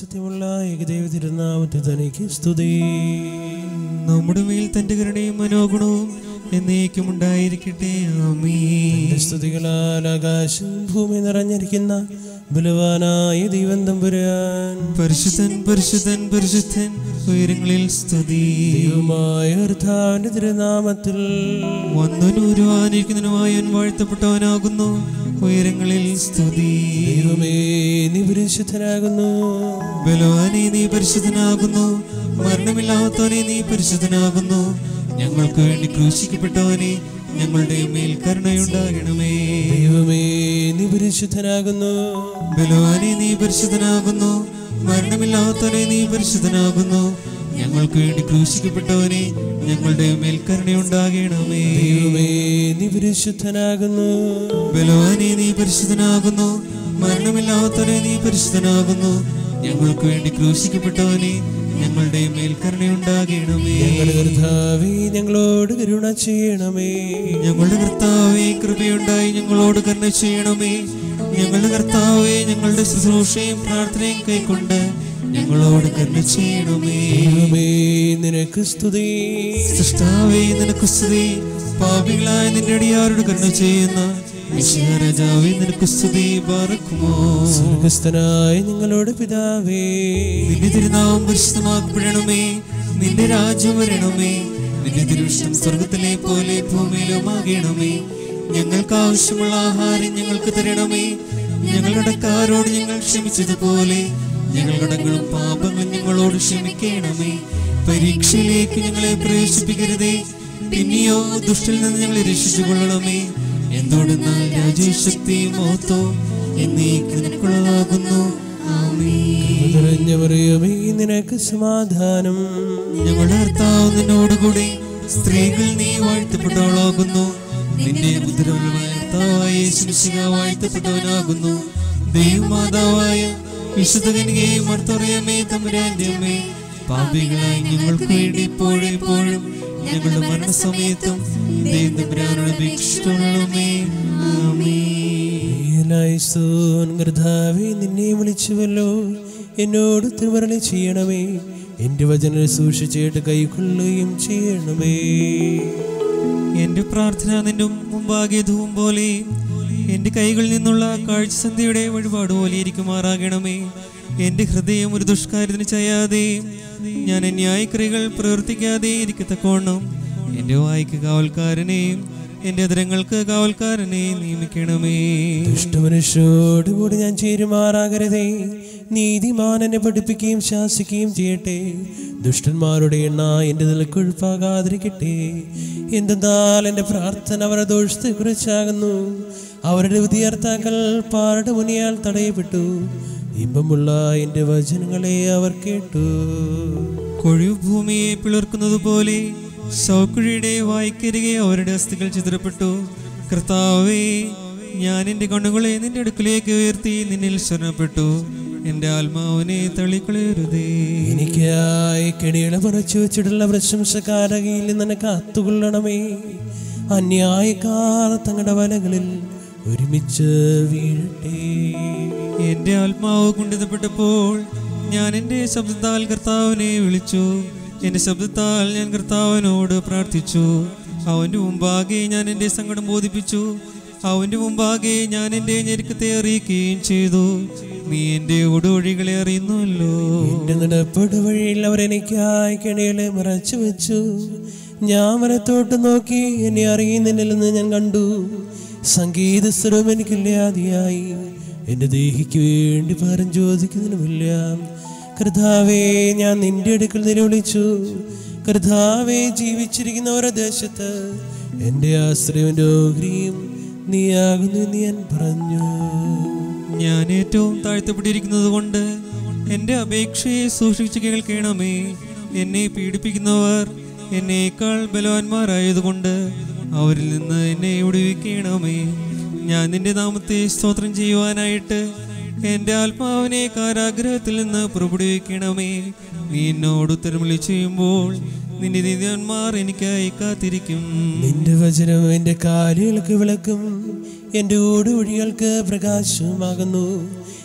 സത്യമുള്ള ഏകദൈവ തിരുനാമത്തെ തനിക്ക് സ്തുതി നമ്മുടെ മേൽ തന്റെ കരുണയും മനോഗുണവും എന്നേക്കും ഉണ്ടായിരിക്കട്ടെ ആമീൻ എന്റെ സ്തുതികളാൽ ആകാശം ഭൂമി നിറഞ്ഞിരിക്കുന്ന ബലവാനായ ദൈവം തമ്പുരാൻ പരിശുദ്ധൻ പരിശുദ്ധൻ പരിശുദ്ധൻ ഉയരങ്ങളിൽ സ്തുതി ദൈവമായ കർത്താവിന്റെ തിരുനാമത്തിൽ വന്നനുരുവാനിരിക്കുന്നതിനുമായി വാഴ്ത്തപ്പെട്ടവനാകുന്നു ഉയരങ്ങളിൽ സ്തുതി ദൈവമേ നീ പരിശുദ്ധനാകുന്നു ബലവാനെ നീ പരിശുദ്ധനാകുന്നു മരണമില്ലാത്തവനെ നീ പരിശുദ്ധനാകുന്നു ഞങ്ങൾക്ക് വേണ്ടി ക്രൂശിക്കപ്പെട്ടവനെ ഞങ്ങളുടെ മേൽ കരുണയുണ്ടാകണമേ ദൈവമേ നീ പരിശുദ്ധനാകുന്നു ബലവാനെ നീ പരിശുദ്ധനാകുന്നു മരണമില്ലാത്തവനെ നീ പരിശുദ്ധനാകുന്നു ഞങ്ങൾക്ക് വേണ്ടി ക്രൂശിക്കപ്പെട്ടവനെ ഞങ്ങളുടെ മേൽ കരുണയുണ്ടാകണമേ ദൈവമേ നീ പരിശുദ്ധനാകുന്നു ബലവാനെ നീ പരിശുദ്ധനാകുന്നു മരണമില്ലാത്തവനെ നീ പരിശുദ്ധനാകുന്നു ഞങ്ങൾക്ക് വേണ്ടി ക്രൂശിക്കപ്പെട്ടവനെ ഞങ്ങളുടെ മേൽ കരുണയുണ്ടാകണമേ ഞങ്ങളുടെ കർത്താവേ ഞങ്ങളോട് കരുണ ചെയ്യണമേ ഞങ്ങളുടെ കർത്താവെ കൃപയുണ്ടായി ഞങ്ങളോട് കരുണ ചെയ്യണമേ ഞങ്ങളുടെ കർത്താവെ ഞങ്ങളുടെ ശുശ്രൂഷയും പ്രാർത്ഥനയും കൈക്കൊണ്ട് ഞങ്ങളോട് കരുണ ചെയ്യണമേ ദൈവമേ നിനക്ക് സ്തുതി സൃഷ്ടാവേ നിനക്ക് സ്തുതി പാപികളായ നിന്റെ അടിയാരോട് കരുണ ചെയ്യുന്ന രാജാവേ നിനക്ക് സ്തുതി പാർക്കുമോ സ്വർഗസ്ഥനായ ഞങ്ങളുടെ പിതാവേ നിന്റെ തിരുനാമം പരിശുദ്ധമാക്കപ്പെടണമേ നിന്റെ രാജ്യം വരണമേ നിന്റെ തിരുവിഷ്ടം സ്വർഗത്തിലെ പോലെ ഭൂമിയിലും ആകണമേ ഞങ്ങൾക്ക് ആവശ്യമുള്ള ആഹാരം ഞങ്ങൾക്ക് തരണമേ ഞങ്ങളുടെ കാരോട് ഞങ്ങൾ ക്ഷമിച്ചതുപോലെ ഞങ്ങളുടെ കടങ്ങളും പാപങ്ങളും ഞങ്ങളോട് ക്ഷമിക്കണമേ പരീക്ഷയിലേക്ക് ഞങ്ങളെ പ്രവേശിപ്പിക്കരുതേ പിന്നെയോ ദുഷ്ടിൽ നിന്ന് ഞങ്ങളെ രക്ഷിച്ചുകൊള്ളണമേ എന്തുകൊണ്ടെന്നാൽ രാജ്യശക്തിയും മഹത്വവും എന്നേക്ക് നിനക്കുള്ളതാകുന്നു ആമേൻ നിറഞ്ഞ മറിയമേ നിനക്ക് സമാധാനം ഞങ്ങളുടെ കർത്താവ് നിന്നോടുകൂടി സ്ത്രീകൾ നീ വാഴ്ത്തപ്പെട്ടവളാകുന്നു നിന്റെ ഉദരമായ കർത്താവായ യേശുമിശിഹ വാഴ്ത്തപ്പെട്ടവനാകുന്നു ദൈവമാതാവായ വിശുദ്ധ കനികയെ മർത്തറിയമേ തമ്പുരാന്റെ അമ്മേ പാപികളായി ഞങ്ങൾക്ക് വേണ്ടി ഇപ്പോഴും എപ്പോഴും ഞങ്ങളുടെ മരണസമയത്തും ദൈവം തമ്പുരാനോട് അപേക്ഷിച്ചുകൊള്ളണമേ ആമേൻ യേലായിസോൻ കർത്താവേ നിന്നെ വിളിച്ചുവല്ലോ എന്നോട് തിരുവരളി ചെയ്യണമേ എന്റെ വചനം സൂക്ഷിച്ചിട്ട് കൈക്കൊള്ളുകയും ചെയ്യണമേ എന്റെ പ്രാർത്ഥന നിന്റെ മുമ്പാകെ ധൂം പോലെ എന്റെ കൈകളിൽ നിന്നുള്ള കാഴ്ചസന്ധ്യയുടെ വഴിപാട് പോലെ ഇരിക്കുമാറാകണമേ എന്റെ ഹൃദയം ഒരു ദുഷ്കാര്യത്തിന് ചെയ്യാതെ ഞാൻ ന്യായക്രികൾ പ്രവർത്തിക്കാതെ ഇരിക്കത്തക്കോണം എന്റെ വായിക്ക് കാവൽക്കാരനെയും എന്റെ അതിരങ്ങൾക്ക് കാവൽക്കാരനെയും നിയമിക്കണമേ ദുഷ്ടമനുഷ്യോടുകൂടി ഞാൻ ചേരുമാറാകരുതേ നീതിമാൻ എന്നെ പഠിപ്പിക്കുകയും ശാസിക്കുകയും ചെയ്യട്ടെ ദുഷ്ടന്മാരുടെ എണ്ണ എൻ്റെ നിലക്കൊഴുപ്പാകാതിരിക്കട്ടെ എന്തെന്നാൽ എൻ്റെ പ്രാർത്ഥന അവരുടെ ദോഷത്തെ കുറിച്ചാകുന്നു അവരുടെ വിധിയർത്താക്കൾ പാറയുടെ മുനിയാൽ തടയപ്പെട്ടു ഇമ്പമുള്ള എൻ്റെ വചനങ്ങളെ അവർ കേട്ടു കൊഴിവ് ഭൂമിയെ പിളർക്കുന്നത് പോലെ ശൗക്കുഴിയുടെ വായിക്കരികെ അവരുടെ അസ്ഥികൾ ചിതറപ്പെട്ടു കർത്താവേ ഞാൻ എൻ്റെ കണ്ണുകളെ നിന്റെ അടുക്കിലേക്ക് ഉയർത്തി നിന്നിൽ ശരണപ്പെട്ടു എൻ്റെ ആത്മാവിനെ തള്ളിക്കളയരുതേ എനിക്കായി കെണികളെ പറിച്ചു വെച്ചിട്ടുള്ള പ്രശംസക്കാരകയിൽ നിന്ന് കാത്തുകൊള്ളണമേ അന്യായക്കാർ തങ്ങളുടെ വലകളിൽ ഒരുമിച്ച് വീഴട്ടെ എൻ്റെ ആത്മാവ് കുണ്ഠിതപ്പെട്ടപ്പോൾ ഞാൻ എൻ്റെ ശബ്ദത്താൽ കർത്താവിനെ വിളിച്ചു എൻ്റെ ശബ്ദത്താൽ ഞാൻ കർത്താവിനോട് പ്രാർത്ഥിച്ചു അവൻ്റെ മുമ്പാകെ ഞാൻ എൻ്റെ സങ്കടം ബോധിപ്പിച്ചു അവൻ്റെ മുമ്പാകെ ഞാൻ എൻ്റെ ഞെരുക്കത്തെ അറിയിക്കുകയും ചെയ്തു നീ എൻ്റെ ഒടുവഴികളെ അറിയുന്നുവല്ലോ എന്റെ നടപ്പട് വഴിയിൽ അവർ എനിക്കായി കെണികളെ മറച്ചു വെച്ചു ഞാൻ വലത്തോട്ട് നോക്കി എന്നെ അറിയുന്നില്ലെന്ന് ഞാൻ കണ്ടു സംഗീത സ്വരം എനിക്കില്ലാതെയായി എന്റെ ദേഹിക്ക് വേണ്ടി പരം ചോദിക്കുന്നതിനുമില്ല കർത്താവേ ഞാൻ നിന്റെ അടുക്കൽ നിലവിളിച്ചു കർത്താവേ ജീവിച്ചിരിക്കുന്ന ഓരോ ദേശത്ത് എന്റെ ആശ്രയം ഓഹരിയും നീയാകുന്നു എന്ന് ഞാൻ പറഞ്ഞു ഞാൻ ഏറ്റവും താഴ്ത്തപ്പെട്ടിരിക്കുന്നത് കൊണ്ട് എൻ്റെ അപേക്ഷയെ സൂക്ഷിച്ച് കേൾക്കണമേ എന്നെ പീഡിപ്പിക്കുന്നവർ എന്നേക്കാൾ ബലവാന്മാരായതുകൊണ്ട് അവരിൽ നിന്ന് എന്നെ വിടുവിക്കണമേ ഞാൻ നിന്റെ നാമത്തെ സ്തോത്രം ചെയ്യുവാനായിട്ട് എൻ്റെ ആത്മാവിനെ കാരാഗ്രഹത്തിൽ നിന്ന് പുറപ്പെടുവിക്കണമേ നീ എന്നോട് ഉത്തരവിളി ചെയ്യുമ്പോൾ നിന്റെ നീതിയന്മാർ എനിക്കായി കാത്തിരിക്കും നിന്റെ വചനം എൻ്റെ കാലുകൾക്ക് വിളക്കും എൻ്റെ ഓടുവഴികൾക്ക് പ്രകാശമാകുന്നു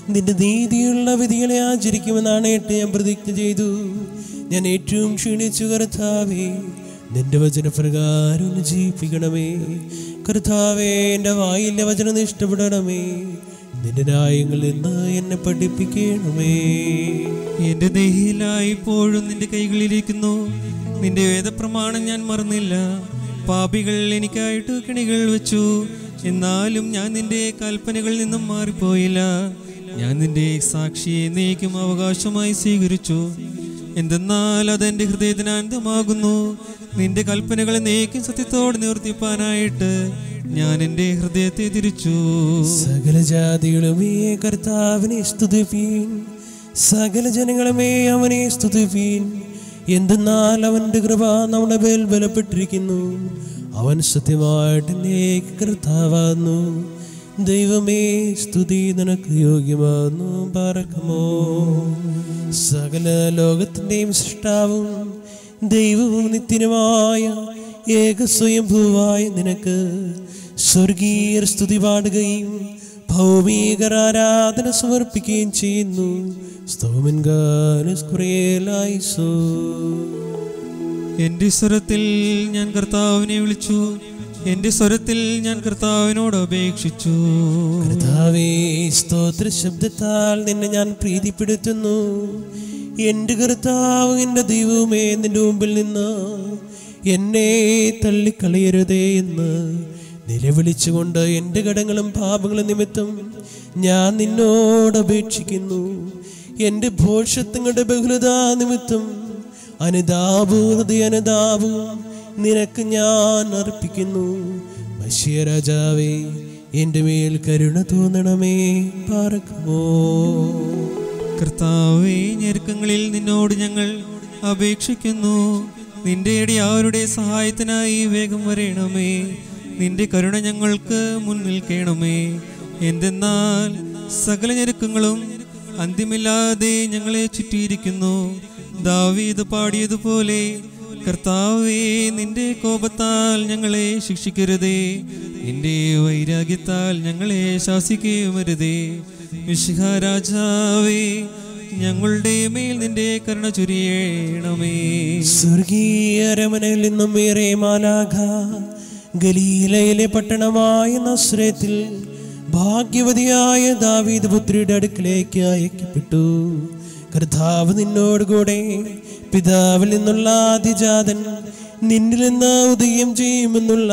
നിന്റെ നീതിയുള്ള വിധികളെ ആചരിക്കുമെന്നാണ് ഏട്ട് ഞാൻ പ്രതിജ്ഞ ചെയ്തു ഞാൻ ഏറ്റവും ക്ഷീണിച്ചു കർത്താവേ നിന്റെ വചനപ്രകാരം ഒന്ന് ജീവിപ്പിക്കണമേ കർത്താവേ എൻ്റെ വായിലെ വചനം നീ ഇഷ്ടപ്പെടണമേ നിന്റെ ന്യായങ്ങളിൽ നിന്ന് എന്നെ പഠിപ്പിക്കണമേ എന്റെ ദേഹിയിലായി ഇപ്പോഴും നിന്റെ കൈകളിലിരിക്കുന്നു നിന്റെ വേദപ്രമാണം ഞാൻ മറന്നില്ല പാപികൾ എനിക്കായിട്ട് കെണികൾ വെച്ചു എന്നാലും ഞാൻ നിന്റെ കൽപ്പനകളിൽ നിന്നും മാറിപ്പോയില്ല ഞാൻ നിന്റെ സാക്ഷിയെ നീക്കും അവകാശമായി സ്വീകരിച്ചു എന്തെന്നാൽ അതെന്റെ ഹൃദയത്തിന് ആനന്ദമാകുന്നു നിന്റെ കൽപ്പനകളെ നീക്കും സത്യത്തോടെ നിവർത്തിപ്പാനായിട്ട് ഞാൻ എൻ്റെ ഹൃദയത്തെ തിരിച്ചു സകല ജാതികളുമേ കർത്താവിനെ സ്തുതിപ്പീൻ സകല ജനങ്ങളുമേ അവനെ സ്തുതിപ്പീൻ എന്തെന്നാൽ അവന്റെ കൃപ നമ്മുടെ മേൽ ബലപ്പെട്ടിരിക്കുന്നു അവൻ സത്യമായിട്ട് എന്നേക്ക് കർത്താവാകുന്നു ദൈവമേ സ്തുതി നിനക്ക് യോഗ്യമാകുന്നു പറക്കുമോ സകല ലോകത്തിൻ്റെയും സൃഷ്ടാവും ദൈവവും നിത്യനുമായ ഏക സ്വയംഭൂവായ നിനക്ക് സ്വർഗീയ സ്തുതി പാടുകയും ഭൗമികർ ആരാധന സമർപ്പിക്കുകയും ചെയ്യുന്നു സ്തോമൻകാലോ എന്റെ സ്വരത്തിൽ ഞാൻ കർത്താവിനെ വിളിച്ചു എന്റെ സ്വരത്തിൽ ഞാൻ കർത്താവിനോട് അപേക്ഷിച്ചു കർത്താവേ സ്തോത്ര ശബ്ദത്താൽ നിന്നെ ഞാൻ പ്രീതിപ്പെടുത്തുന്നു എൻ്റെ കർത്താവ് എൻ്റെ ദൈവമേ നിന്റെ മുമ്പിൽ നിന്ന് എന്നെ തള്ളിക്കളയരുതേ എന്ന് നിലവിളിച്ചുകൊണ്ട് എൻ്റെ കടങ്ങളും പാപങ്ങളും നിമിത്തം ഞാൻ നിന്നോട് അപേക്ഷിക്കുന്നു എൻ്റെ ഭോഷത്വങ്ങളുടെ ബഹുലത നിമിത്തം അനുതാപവും ഹൃദയ അനുതാപവും നിനക്ക് ഞാൻ അർപ്പിക്കുന്നു മഷിയ രാജാവേ എൻ്റെ മേൽ കരുണ തോന്നണമേ പാർക്കുമോ കർത്താവേ ഞെരുക്കങ്ങളിൽ നിന്നോട് ഞങ്ങൾ അപേക്ഷിക്കുന്നു നിന്റെ അടിയാവരുടെ സഹായത്തിനായി വേഗം വരേണമേ നിന്റെ കരുണ ഞങ്ങൾക്ക് മുൻനിൽക്കണമേ എന്തെന്നാൽ സകല ഞെരുക്കങ്ങളും അന്ത്യമില്ലാതെ ഞങ്ങളെ ചുറ്റിയിരിക്കുന്നു ദാവീദ് പാടിയതുപോലെ കർത്താവേ നിന്റെ കോപത്താൽ ഞങ്ങളെ ശിക്ഷിക്കരുതേ നിന്റെ വൈരാഗ്യത്താൽ ഞങ്ങളെ ശാസിക്കുകയുമരുതേ മിശിഹ രാജാവേ ഞങ്ങളുടെ മേൽ നിന്റെ കരുണ ചൊരിയണമേ സ്വർഗീയ രമനയിൽ നിന്നും ഏറെ മാലാഖ ഗലീലയിലെ പട്ടണമായ നസ്രത്തിൽ ഭാഗ്യവതിയായ ദാവീദ് പുത്രിയുടെ അടുക്കിലേക്ക് അയക്കപ്പെട്ടു കർത്താവ് നിന്നോട് കൂടെ പിതാവിൽ നിന്നുള്ള ആദിജാതൻ നിന്നിൽ നിന്ന് ഉദയം ചെയ്യുമെന്നുള്ള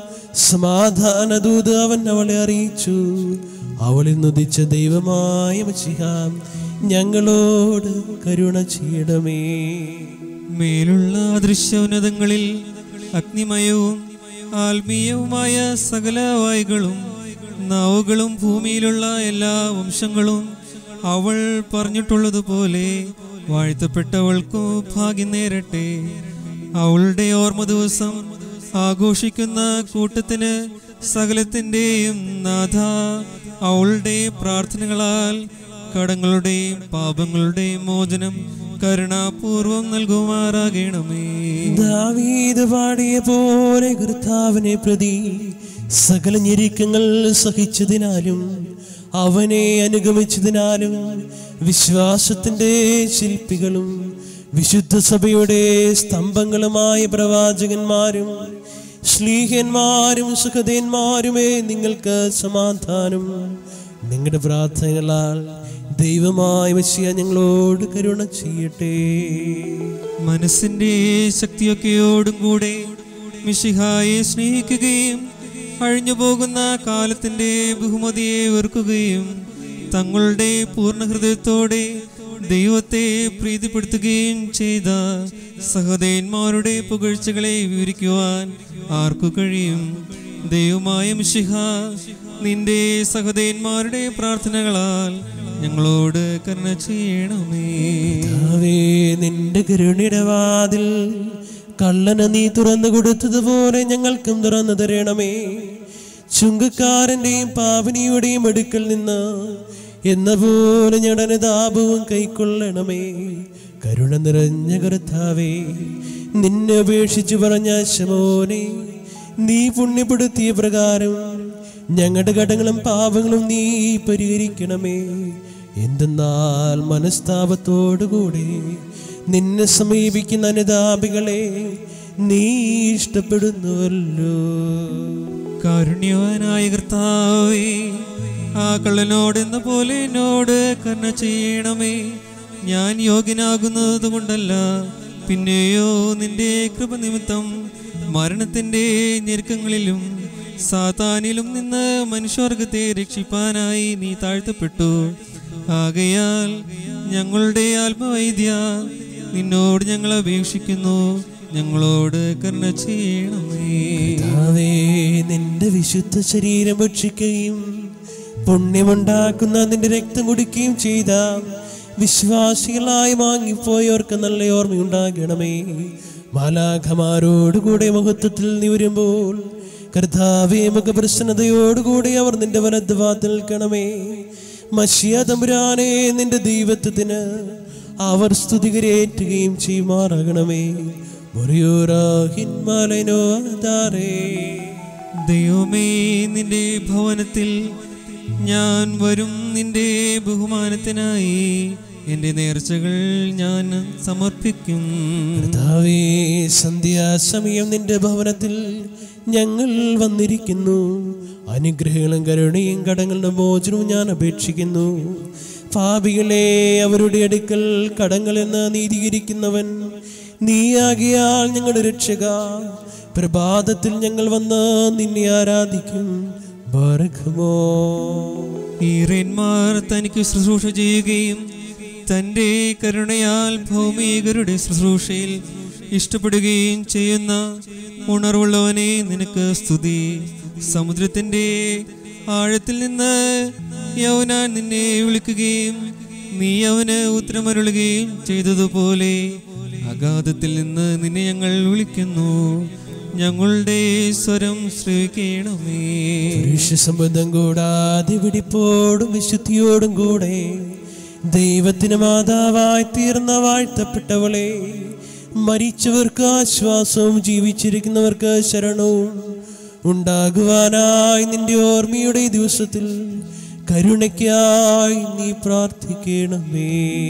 സമാധാനദൂത് അവൻ അവളെ അറിയിച്ചു അവളിൽ നിന്നുദിച്ച ദൈവമായ മച്ചിഹാം ഞങ്ങളോട് കരുണ ചെയ്യണമേ മേലുള്ള ദൃശ്യോന്നതങ്ങളിൽ അഗ്നിമയവും ആത്മീയവുമായ സകല വായുകളും നാവുകളും ഭൂമിയിലുള്ള എല്ലാ വംശങ്ങളും അവൾ പറഞ്ഞിട്ടുള്ളതുപോലെ വാഴ്ത്തപ്പെട്ടവൾക്കു ഭാഗ്യം നേരട്ടെ അവളുടെ ഓർമ്മ ദിവസം ആഘോഷിക്കുന്ന കൂട്ടത്തിന് സകലത്തിൻ്റെയും നാഥ അവളുടെ പ്രാർത്ഥനകളാൽ കടങ്ങളുടെയും പാപങ്ങളുടെയും മോചനം കരുണാപൂർവം നൽകുമാറാകണമേ ദാവീദ് പാടിയ പോലെ കർത്താവിനെ പ്രതി സകല ഞെരുക്കങ്ങൾ സഹിച്ചതിനാലും അവനെ അനുഗമിച്ചതിനാലും വിശ്വാസത്തിന്റെ ശില്പികളും വിശുദ്ധ സഭയുടെ സ്തംഭങ്ങളുമായ പ്രവാചകന്മാരും ശ്ലീഹന്മാരും സുഖദേന്മാരുമേ നിങ്ങൾക്ക് സമാധാനം നിങ്ങളുടെ പ്രാർത്ഥനകളാൽ ദൈവമായ വശിയ ഞങ്ങളോട് കരുണ ചെയ്യട്ടെ മനസ്സിന്റെ ശക്തിയൊക്കെയോടും കൂടെ മിഷിഹായെ സ്നേഹിക്കുകയും അഴിഞ്ഞു പോകുന്ന കാലത്തിന്റെ ബഹുമതിയെ വെറുക്കുകയും തങ്ങളുടെ പൂർണ്ണ ഹൃദയത്തോടെ ദൈവത്തെ പ്രീതിപ്പെടുത്തുകയും ചെയ്ത സഹോദയന്മാരുടെ പുകഴ്ചകളെ വിവരിക്കുവാൻ ആർക്കു കഴിയും ദൈവമായ മിഷിഹ നിന്റെ സഹോദയന്മാരുടെ പ്രാർത്ഥനകളാൽ ഞങ്ങളോട് കരുണ ചെയ്യണമേ കർത്താവേ, നിന്റെ കരുണയുടെ വാതിൽ കള്ളന് നീ തുറന്നു കൊടുത്തതുപോലെ ഞങ്ങൾക്കും തുറന്നു തരണമേ ചുങ്കക്കാരന്റെയും പാവനിയുടെയും അടുക്കൽ നിന്ന് എന്ന പോലെ ഞങ്ങളുടെ താപവും കൈക്കൊള്ളണമേ കരുണ നിറഞ്ഞ കർത്താവേ നിന്നെ അപേക്ഷിച്ചു പറഞ്ഞ ശമോനെ നീ പുണ്യപ്പെടുത്തിയ പ്രകാരം ഞങ്ങളുടെ കടങ്ങളും പാപങ്ങളും നീ പരിഹരിക്കണമേ എന്തെന്നാൽ മനസ്താപത്തോടുകൂടി നിന്നെ സമീപിക്കുന്ന അനുതാപികളെ നീ ഇഷ്ടപ്പെടുന്നുവല്ലോ കാരുണ്യവാനായ കർത്താവേ ആ കള്ളനോട് എന്ന പോലെ എന്നോട് കരുണ ചെയ്യണമേ ഞാൻ യോഗ്യനാകുന്നത് കൊണ്ടല്ല പിന്നെയോ നിന്റെ കൃപ നിമിത്തം മരണത്തിന്റെ ഞെരുക്കങ്ങളിലും സാത്താനിലും നിന്ന് മനുഷ്യവർഗത്തെ രക്ഷിപ്പാനായി നീ താഴ്ത്തപ്പെട്ടു ആകയാൽ ഞങ്ങളുടെ ആത്മവൈദ്യ നിന്നോട് ഞങ്ങൾ അപേക്ഷിക്കുന്നു ഞങ്ങളോട് കരുണ ചെയ്യണമേ കർത്താവേ, നിന്റെ വിശുദ്ധ ശരീരം ഭക്ഷിക്കുകയും പുണ്യമുണ്ടാക്കുന്ന നിന്റെ രക്തം കുടിക്കുകയും ചെയ്ത വിശ്വാസികളായി വാങ്ങിപ്പോയവർക്ക് നല്ല ഓർമ്മയുണ്ടാകണമേ മാലാഖമാരോടുകൂടെ മഹത്വത്തിൽ നീ വരുമ്പോൾ കർത്താവേ മുഖപ്രസന്നതയോടുകൂടി അവർ നിന്റെ വലത് ഭാഗത്ത് നിൽക്കണമേ മഷിയ തമ്പുരാനെ നിന്റെ ദൈവത്വത്തിന് അവർ സ്തുതികരേറ്റുകയും ചെയ്യുമാറാകണമേ മുറിയോറാഹിന്മലനോ ആധാരേ ദൈവമേ നിന്റെ ഭവനത്തിൽ ഞാൻ വരും നിന്റെ ബഹുമാനത്തിനായി എൻ്റെ നേർച്ചകൾ ഞാൻ സമർപ്പിക്കും കർത്താവേ സന്ധ്യാസമയം നിന്റെ ഭവനത്തിൽ ഞങ്ങൾ വന്നിരിക്കുന്നു അനുഗ്രഹങ്ങളും കരുണയും കടങ്ങളുടെ മോചനവും ഞാൻ അപേക്ഷിക്കുന്നു പാപികളെ അവരുടെ അടുക്കൽ കടങ്ങളെന്ന് നീതീകരിക്കുന്നവൻ നീയാകിയാൽ ഞങ്ങളുടെ രക്ഷക പ്രഭാതത്തിൽ ഞങ്ങൾ വന്ന് നിന്നെ ആരാധിക്കും ബർഖമോ ഈറന്മാർ തനിക്ക് ശുശ്രൂഷ ചെയ്യുകയും തൻ്റെ കരുണയാൽ ഭൗമികരുടെ ശുശ്രൂഷയിൽ ഇഷ്ടപ്പെടുകയും ചെയ്യുന്ന ഉണർവുള്ളവനെ നിനക്ക് സ്തുതി സമുദ്രത്തിൻ്റെ ആഴത്തിൽ നിന്ന് യവനാൻ നിന്നെ വിളിക്കുകയും നീ അവന് ഉത്തരമരുളുകയും ചെയ്തതുപോലെ അഗാധത്തിൽ നിന്ന് നിന്നെ ഞങ്ങൾ വിളിക്കുന്നു ഞങ്ങളുടെ സ്വരം ശ്രവിക്കണമേ പുരുഷ സംബന്ധം കൂടാതെ വെടിപ്പോടും വിശുദ്ധിയോടും കൂടെ ദൈവത്തിന് മാതാവായി തീർന്ന വാഴ്ത്തപ്പെട്ടവളെ മരിച്ചവർക്ക് ആശ്വാസവും ജീവിച്ചിരിക്കുന്നവർക്ക് ശരണവും ഉണ്ടാകുവാനായി നിന്റെ ഓർമ്മയുടെ ഈ ദിവസത്തിൽ കരുണയ്ക്കായി നീ പ്രാർത്ഥിക്കണമേ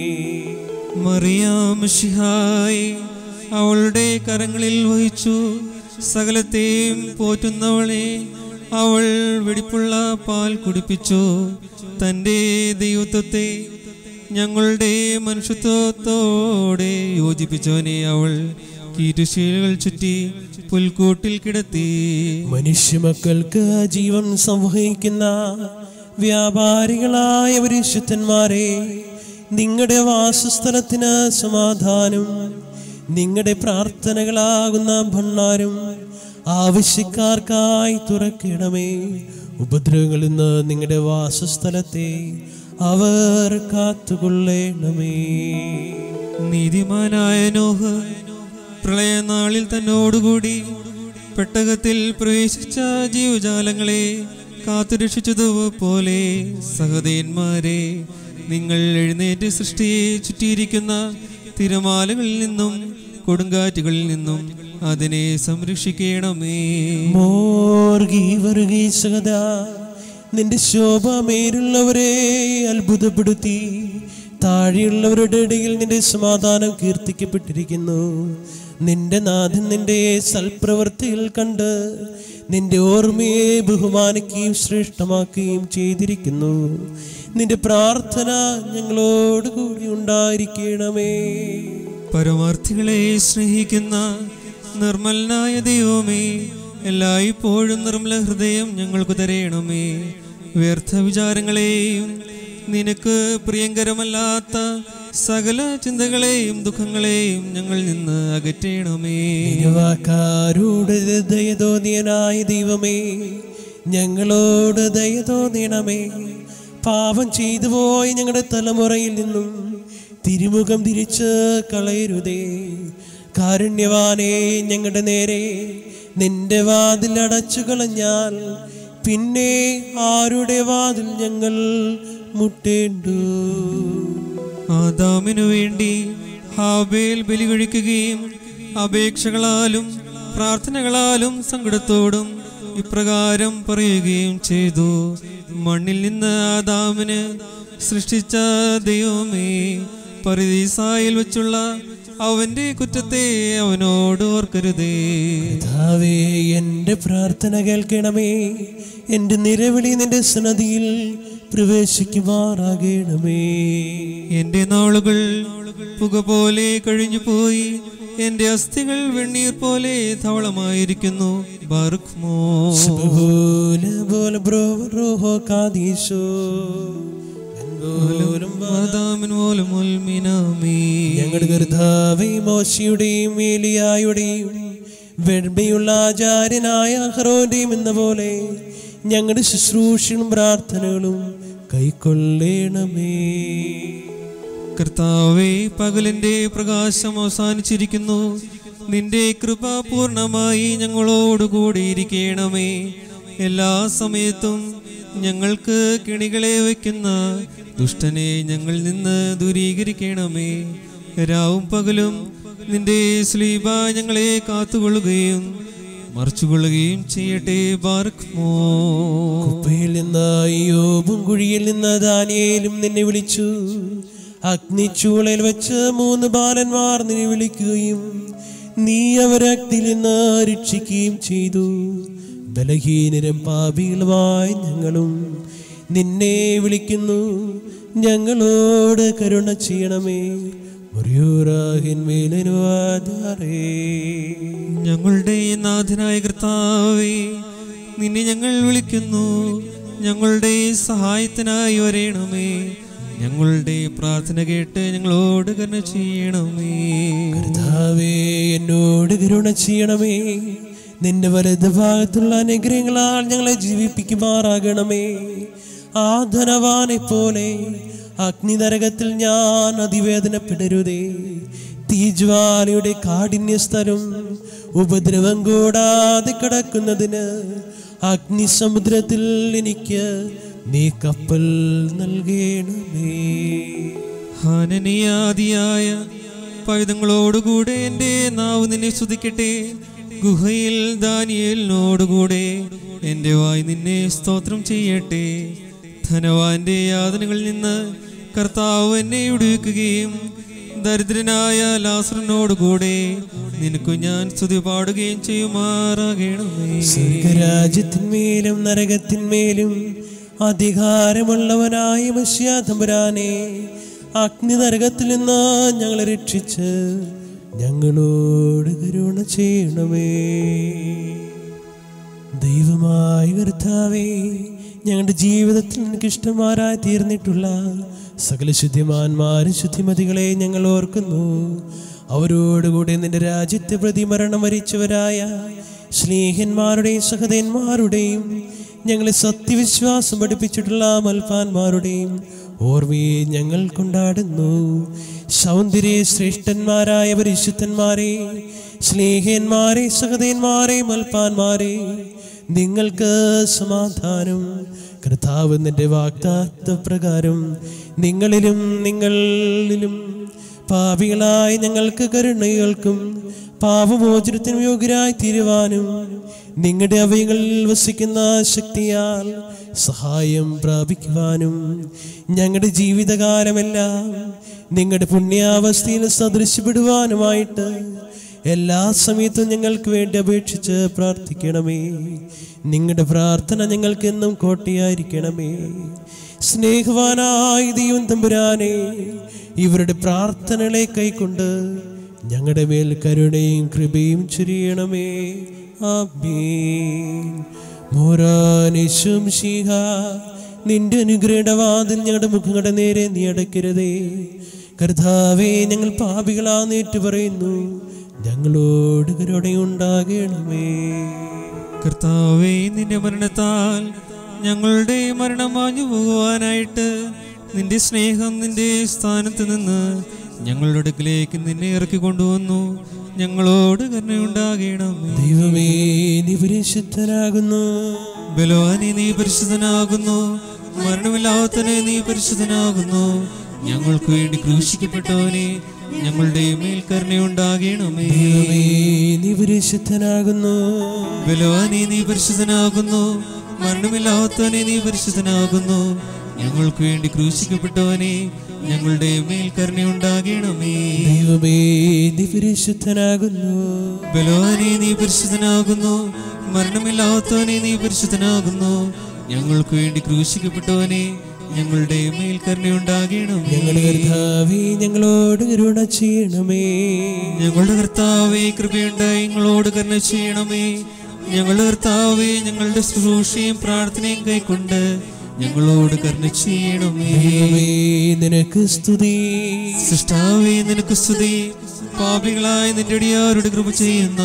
മറിയാം ഷിഹായി അവളുടെ കരങ്ങളിൽ വഹിച്ചു സകലത്തെയും പോറ്റുന്നവളെ അവൾ വെടിപ്പുള്ള പാൽ കുടിപ്പിച്ചു തൻ്റെ ദൈവത്വത്തെ ഞങ്ങളുടെ മനുഷ്യത്വത്തോടെ യോജിപ്പിച്ചവനെ അവൾ കീറ്റുശീലുകൾ ചുറ്റി പുൽക്കൂട്ടിൽ കിടത്തി മനുഷ്യമക്കൾക്ക് ജീവൻ സംവഹിക്കുന്ന വ്യാപാരികളായ പരിശുദ്ധന്മാരെ നിങ്ങളുടെ വാസസ്ഥലത്തിന് സമാധാനം നിങ്ങളുടെ പ്രാർത്ഥനകളാകുന്ന ഭണ്ണാരും ആവശ്യക്കാർക്കായി തുറക്കണമേ ഉപദ്രവങ്ങളിൽ നിന്ന് നിങ്ങളുടെ വാസസ്ഥലത്തെ അവർ കാത്തുകൊള്ളണമേ നീതിമാനായ നോഹ് പ്രളയനാളിൽ തന്നോടുകൂടി പെട്ടകത്തിൽ പ്രവേശിച്ച ജീവജാലങ്ങളെ കാത്തുരക്ഷിച്ചതുപോലെ സഹതയന്മാരെ നിങ്ങൾ എഴുന്നേറ്റ് സൃഷ്ടിയെ ചുറ്റിയിരിക്കുന്ന തിരമാലകളിൽ നിന്നും കൊടുങ്കാറ്റുകളിൽ നിന്നും അതിനെ സംരക്ഷിക്കണമേ മോർഗി വർഗീ സഹദാ നിന്റെ ശോഭ മേലുള്ളവരെ അത്ഭുതപ്പെടുത്തി താഴെയുള്ളവരുടെ ഇടയിൽ നിന്റെ സമാധാനം കീർത്തിക്കപ്പെട്ടിരിക്കുന്നു നിന്റെ നാഥൻ നിന്റെ സൽപ്രവൃത്തിയിൽ കണ്ട് നിന്റെ ഓർമ്മയെ ബഹുമാനിക്കുകയും ശ്രേഷ്ഠമാക്കുകയും ചെയ്തിരിക്കുന്നു നിന്റെ പ്രാർത്ഥന ഞങ്ങളോട് കൂടി ഉണ്ടായിരിക്കണമേ പരമാർത്ഥികളെ സ്നേഹിക്കുന്ന നിർമ്മലനായ ദൈവമേ എല്ലായ്പ്പോഴും നിർമ്മല ഹൃദയം ഞങ്ങൾക്ക് തരയണമേ വ്യർത്ഥ വിചാരങ്ങളെയും നിനക്ക് പ്രിയങ്കരമല്ലാത്ത സകല ചിന്തകളെയും ദുഃഖങ്ങളെയും ഞങ്ങളിൽ നിന്ന് അകറ്റണമേ നിരവാക്കാരോട് ദയ തോന്നിയനായ ദൈവമേ ഞങ്ങളോട് ദയ തോന്നിയണമേ പാപം ചെയ്തു പോയി ഞങ്ങളുടെ തലമുറയിൽ നിന്നും തിരുമുഖം തിരിച്ച് കളയരുതേ കാരുണ്യവാനേ ഞങ്ങളുടെ നേരെ നിന്റെ വാതിൽ അടച്ചു കളഞ്ഞാൽ പിന്നെ ആരുടെ വാതിൽ ഞങ്ങൾ മുട്ടേണ്ടു ആദാമിനു വേണ്ടി ഹാബേൽ ബലി കഴിക്കുകയും അപേക്ഷകളാലും പ്രാർത്ഥനകളാലും സങ്കടത്തോടും ഇപ്രകാരം പറയുകയും ചെയ്തു മണ്ണിൽ നിന്ന് ആദാമിന് സൃഷ്ടിച്ച ദൈവമേ പരിദീസായിൽ വെച്ചുള്ള അവന്റെ കുറ്റത്തെ അവനോട് ഓർക്കരുതേ കർത്താവേ എൻ്റെ പ്രാർത്ഥന കേൾക്കണമേ എൻ്റെ നിലവിളി നിന്റെ സന്നദ്ധിയിൽ പ്രവേശിക്കുമാറാകണമേ എന്റെ നാളുകൾ പുക പോലെ കഴിഞ്ഞു പോയി എന്റെ അസ്ഥികൾ വെണ്ണീർ പോലെ ധവളമായിരിക്കുന്നു ബർഖ്മോ ബോല ബോല ബ്രോ റോഹോ കാദീശോ ബോലും ആദാമിൻ പോലും ഉൽമിനാമേ. ഞങ്ങളുടെ കർത്താവേ മോശയുടെയും ഏലിയായുടെയും വെണ്മയുള്ള ആചാര്യനായ അഹ്റോന്റെയും എന്ന പോലെ ഞങ്ങളുടെ ശുശ്രൂഷയും പ്രാർത്ഥനകളും കൈക്കൊള്ളേണമേ കർത്താവേ പകലിന്റെ പ്രകാശം അവസാനിച്ചിരിക്കുന്നു നിന്റെ കൃപ പൂർണ്ണമായി ഞങ്ങളോടുകൂടി ഇരിക്കണമേ എല്ലാ സമയത്തും ഞങ്ങൾക്ക് കിണികളെ വയ്ക്കുന്ന ദുഷ്ടനെ ഞങ്ങളിൽ നിന്ന് ദൂരീകരിക്കണമേ രാവും പകലും നിന്റെ സ്ലീബ ഞങ്ങളെ കാത്തുകൊള്ളുകയും മറച്ചുകൊള്ളുകയും ചെയ്യട്ടെ ബാർക്മോ കുപ്പയിൽ നിന്ന് യോബും കുഴിയിൽ നിന്ന് ദാനിയേലും നിന്നെ വിളിച്ചു അഗ്നിച്ചൂളയിൽ വെച്ച് മൂന്ന് ബാലന്മാർ നിന്നെ വിളിക്കുകയും നീ അവരെ അഗ്നിയിൽ നിന്ന് രക്ഷിക്കുകയും ചെയ്തു ബലഹീനരും പാപികളുമായി ഞങ്ങളും നിന്നെ വിളിക്കുന്നു ഞങ്ങളോട് കരുണ ചെയ്യണമേ മുറിയൂറാഹിൻമേലനുവാദാറേ ഞങ്ങളുടെ നാഥനായ കർത്താവേ നിന്നെ ഞങ്ങൾ വിളിക്കുന്നു ഞങ്ങളുടെ സഹായത്തിനായി വരയണമേ ഞങ്ങളുടെ പ്രാർത്ഥന കേട്ട് ഞങ്ങളോട് കരുണ ചെയ്യണമേ കർത്താവേ എന്നോട് കരുണ ചെയ്യണമേ നിന്റെ വലത് ഭാഗത്തുള്ള അനുഗ്രഹങ്ങളാൽ ഞങ്ങളെ ജീവിപ്പിക്കുമാറാകണമേ ആ ധനവാനെ പോലെ അഗ്നിനരകത്തിൽ ഞാൻ അതിവേദനപ്പെടരുതേ തീജ്വാലയുടെ കാഠിന്യ സ്ഥലം ഉപദ്രവം കൂടാതെ കിടക്കുന്നതിന് അഗ്നിസമുദ്രത്തിൽ എനിക്ക് നീ കപ്പൽ നൽകണമേ ഹാനനിയാദിയായ പൈതങ്ങളോടുകൂടെ എൻ്റെ നാവ് നിന്നെ സ്തുതിക്കട്ടെ ഗുഹയിൽ ദാനിയേലിനോടുകൂടെ എൻ്റെ വായ് നിന്നെ സ്തോത്രം ചെയ്യട്ടെ ധനവാന്റെ യാതനകളിൽ നിന്ന് കർത്താവ് എന്നെ വിടുവിക്കുകയും ദരിദ്രനായ ലാസറിനോടുകൂടെ നിനക്കു ഞാൻ സ്തുതി പാടുകയും ചെയ്യുമാറാകണമേ സ്വർഗരാജ്യത്തിന്മേലും നരകത്തിന്മേലും അധികാരമുള്ളവനായ മഷ്യാതമ്പുരാനെ അഗ്നി നരകത്തിൽ നിന്ന് ഞങ്ങളെ രക്ഷിച്ച് ഞങ്ങളോട് കരുണ ചെയ്യണമേ ദൈവമായ കർത്താവേ ഞങ്ങളുടെ ജീവിതത്തിൽ എനിക്ക് ഇഷ്ടമാരായി തീർന്നിട്ടുള്ള സകല ശുദ്ധിമാന്മാരും ശുദ്ധിമതികളെ ഞങ്ങൾ ഓർക്കുന്നു അവരോടുകൂടി നിന്റെ രാജ്യത്തെ പ്രതി മരണം വരിച്ചവരായ സ്നേഹന്മാരുടെയും സഹതന്മാരുടെയും ഞങ്ങളെ സത്യവിശ്വാസം പഠിപ്പിച്ചിട്ടുള്ള മൽപ്പാന്മാരുടെയും ഓർമ്മയെ ഞങ്ങൾ കൊണ്ടാടുന്നു സൗന്ദര്യ ശ്രേഷ്ഠന്മാരായ പരിശുദ്ധന്മാരെ സ്നേഹന്മാരെ സഹതന്മാരെ മൽപ്പാന്മാരെ നിങ്ങൾക്ക് സമാധാനം കർത്താവ് നിന്റെ വാഗ്ദാത്ത പ്രകാരം നിങ്ങളിലും നിങ്ങളിലും പാപികളായ ഞങ്ങൾക്ക് കരുണകൾക്കും പാപമോചനത്തിനും യോഗ്യരായി തീരുവാനും നിങ്ങളുടെ അവയങ്ങളിൽ വസിക്കുന്ന ശക്തിയാൽ സഹായം പ്രാപിക്കുവാനും ഞങ്ങളുടെ ജീവിതകാലമെല്ലാം നിങ്ങളുടെ പുണ്യാവസ്ഥയിൽ സദൃശ്യപ്പെടുവാനുമായിട്ട് എല്ലാ സമയത്തും ഞങ്ങൾക്ക് വേണ്ടി അപേക്ഷിച്ച് പ്രാർത്ഥിക്കണമേ നിങ്ങളുടെ പ്രാർത്ഥന ഞങ്ങൾക്ക് എന്നും കോട്ടയായിരിക്കണമേ സ്നേഹവാനായ ദൈവം തമ്പുരാനെ ഇവരുടെ പ്രാർത്ഥനകളെ കൈക്കൊണ്ട് ഞങ്ങളുടെ മേൽ കരുണയും കൃപയും ചൊരിയണമേ ആമേൻ മോറാനിശും ശിഹ നിന്റെ അനുഗ്രഹവാതിൽ ഞങ്ങളുടെ മുഖങ്ങളുടെ നേരെ നീ അടയ്ക്കരുതേ കർത്താവേ ഞങ്ങൾ പാപികളാന്നേറ്റ് പറയുന്നു ഞങ്ങളോട് കരുണയുണ്ടാകണമേ കർത്താവേ നിന്റെ മരണത്താൽ ഞങ്ങളുടെ മരണം മാഞ്ഞു പോകുവാനായിട്ട് നിന്റെ സ്നേഹം നിന്റെ സ്ഥാനത്ത് നിന്ന് ഞങ്ങളുടെ അടുക്കിലേക്ക് നിന്നെ ഇറക്കി കൊണ്ടുവന്നു ഞങ്ങളോട് കരുണയുണ്ടാകണമേ ദൈവമേ നീ പരിശുദ്ധനാകുന്നു ബലവാനെ നീ പരിശുദ്ധനാകുന്നു മരണമില്ലാത്തനെ നീ പരിശുദ്ധനാകുന്നു ഞങ്ങൾക്ക് വേണ്ടി ക്രൂശിക്കപ്പെട്ടവനെ ഞങ്ങളുടെ മേൽ കരുണയുണ്ടാകണമേ ദൈവമേ നീ പരിശുദ്ധനാകുന്നു ബലവാനെ നീ പരിശുദ്ധനാകുന്നു മരണമില്ലാത്തവനെ നീ പരിശുദ്ധനാകുന്നു ഞങ്ങൾക്ക് വേണ്ടി ക്രൂശിക്കപ്പെട്ടവനെ ഞങ്ങളുടെ മേൽ കരുണയുണ്ടാകണമേ ദൈവമേ നീ പരിശുദ്ധനാകുന്നു ബലവാനെ നീ പരിശുദ്ധനാകുന്നു മരണമില്ലാത്തവനെ നീ പരിശുദ്ധനാകുന്നു ഞങ്ങൾക്ക് വേണ്ടി ക്രൂശിക്കപ്പെട്ടവനെ ഞങ്ങളുടെ മേൽ കരുണയുണ്ടാകണമേ ഞങ്ങളുടെ കർത്താവേ ഞങ്ങളോട് കരുണ ചെയ്യണമേ ഞങ്ങളുടെ കർത്താവേ കൃപയുണ്ടായി ഞങ്ങളോട് കരുണ ചെയ്യണമേ ഞങ്ങളുടെ കർത്താവേ ഞങ്ങളുടെ ശുശ്രൂഷയും പ്രാർത്ഥനയും കൈക്കൊണ്ട് ഞങ്ങളോട് കരുണ ചെയ്യണമേ ദൈവമേ നിനക്ക് സ്തുതി സൃഷ്ടാവേ നിനക്ക് സ്തുതി പാപികളായ നിന്റെ അടിയാരുടെ കൃപ ചെയ്യുന്ന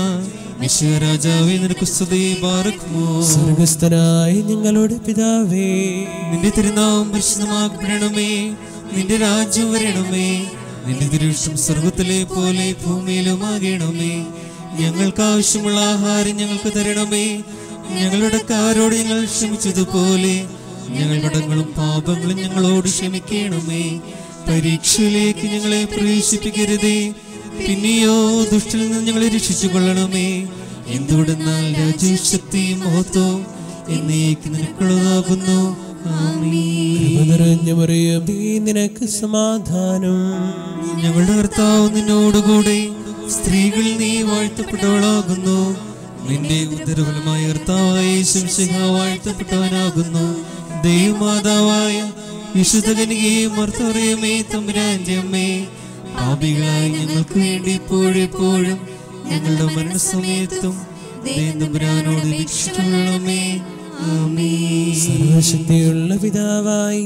രാജാവേ നിനക്ക് സ്തുതി ബാറക്കുമോ സ്വർഗസ്ഥനായ ഞങ്ങളുടെ പിതാവേ നിന്റെ തിരുനാമം പരിശുദ്ധമാക്കപ്പെടണമേ നിന്റെ രാജ്യം വരണമേ നിന്റെ തിരുഷ്ടം സ്വർഗത്തിലെ പോലെ ഭൂമിയിലുമാകണമേ ഞങ്ങൾക്ക് ആവശ്യമുള്ള ആഹാരം ഞങ്ങൾക്ക് തരണമേ ഞങ്ങളുടെ കാരോട് ഞങ്ങൾ ക്ഷമിച്ചതുപോലെ ഞങ്ങൾ കടങ്ങളും പാപങ്ങളും ഞങ്ങളോട് ക്ഷമിക്കണമേ പരീക്ഷയിലേക്ക് ഞങ്ങളെ പ്രവേശിപ്പിക്കരുതേ പിന്നെയോ ദുഷ്ടിൽ നിന്ന് ഞങ്ങളെ രക്ഷിച്ചു കൊള്ളണമേ എന്തുകൊണ്ടെന്നാൽ രാജ്യശക്തിയും മഹത്വവും എന്നേക്ക് നിനക്കുള്ളതാകുന്നു ആമീൻ കൃപ നിറഞ്ഞ മറിയം നീ നിനക്ക് സമാധാനം ഞങ്ങളുടെ കർത്താവ് നിന്നോടുകൂടെ സ്ത്രീകൾ നീ വാഴ്ത്തപ്പെട്ടവളാകുന്നു നിന്റെ ഉദരഫലമായ കർത്താവായ ശംശിഹ വാഴ്ത്തപ്പെട്ടവനാകുന്നു ദൈവമാതാവായ വിശുദ്ധ കനികയും മർത്തറിയമേ തമ്പുരാന്റെ അമ്മേ പാപികളായ ഞങ്ങൾക്ക് വേണ്ടി ഇപ്പോഴെപ്പോഴും ഞങ്ങളുടെ മരണസമയത്തും ദൈവപുരാനോട് രക്ഷിച്ചുകൊള്ളണമേ ആമീൻ സർവശക്തിയുള്ള പിതാവായി